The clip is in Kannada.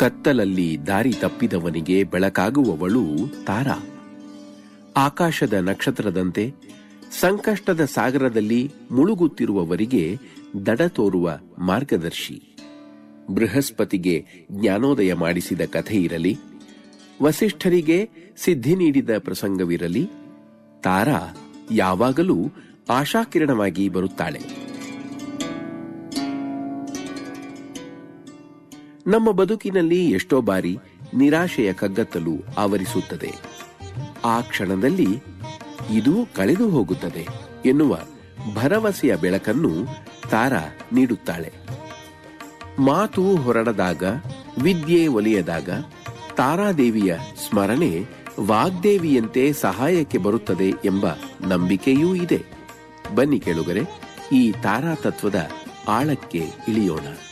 ಕತ್ತಲಲ್ಲಿ ದಾರಿ ತಪ್ಪಿದವನಿಗೆ ಬೆಳಕಾಗುವವಳು ತಾರಾ ಆಕಾಶದ ನಕ್ಷತ್ರದಂತೆ ಸಂಕಷ್ಟದ ಸಾಗರದಲ್ಲಿ ಮುಳುಗುತ್ತಿರುವವರಿಗೆ ದಡ ತೋರುವ ಮಾರ್ಗದರ್ಶಿ ಬೃಹಸ್ಪತಿಗೆ ಜ್ಞಾನೋದಯ ಮಾಡಿಸಿದ ಕಥೆ ಇರಲಿ ವಸಿಷ್ಠರಿಗೆ ಸಿದ್ಧಿ ನೀಡಿದ ಪ್ರಸಂಗವಿರಲಿ ತಾರಾ ಯಾವಾಗಲೂ ಆಶಾಕಿರಣವಾಗಿ ಬರುತ್ತಾಳೆ ನಮ್ಮ ಬದುಕಿನಲ್ಲಿ ಎಷ್ಟೋ ಬಾರಿ ನಿರಾಶೆಯ ಕಗ್ಗತ್ತಲು ಆವರಿಸುತ್ತದೆ ಆ ಕ್ಷಣದಲ್ಲಿ ಇದು ಕಳೆದು ಹೋಗುತ್ತದೆ ಎನ್ನುವ ಭರವಸೆಯ ಬೆಳಕನ್ನು ತಾರಾ ನೀಡುತ್ತಾಳೆ ಮಾತು ಹೊರಡದಾಗ ವಿದ್ಯೆ ಒಲಿಯದಾಗ ತಾರಾದೇವಿಯ ಸ್ಮರಣೆ ವಾಗ್ದೇವಿಯಂತೆ ಸಹಾಯಕ್ಕೆ ಬರುತ್ತದೆ ಎಂಬ ನಂಬಿಕೆಯೂ ಇದೆ ಬನ್ನಿ ಕೇಳುಗರೆ ಈ ತಾರಾ ತತ್ವದ ಆಳಕ್ಕೆ ಇಳಿಯೋಣ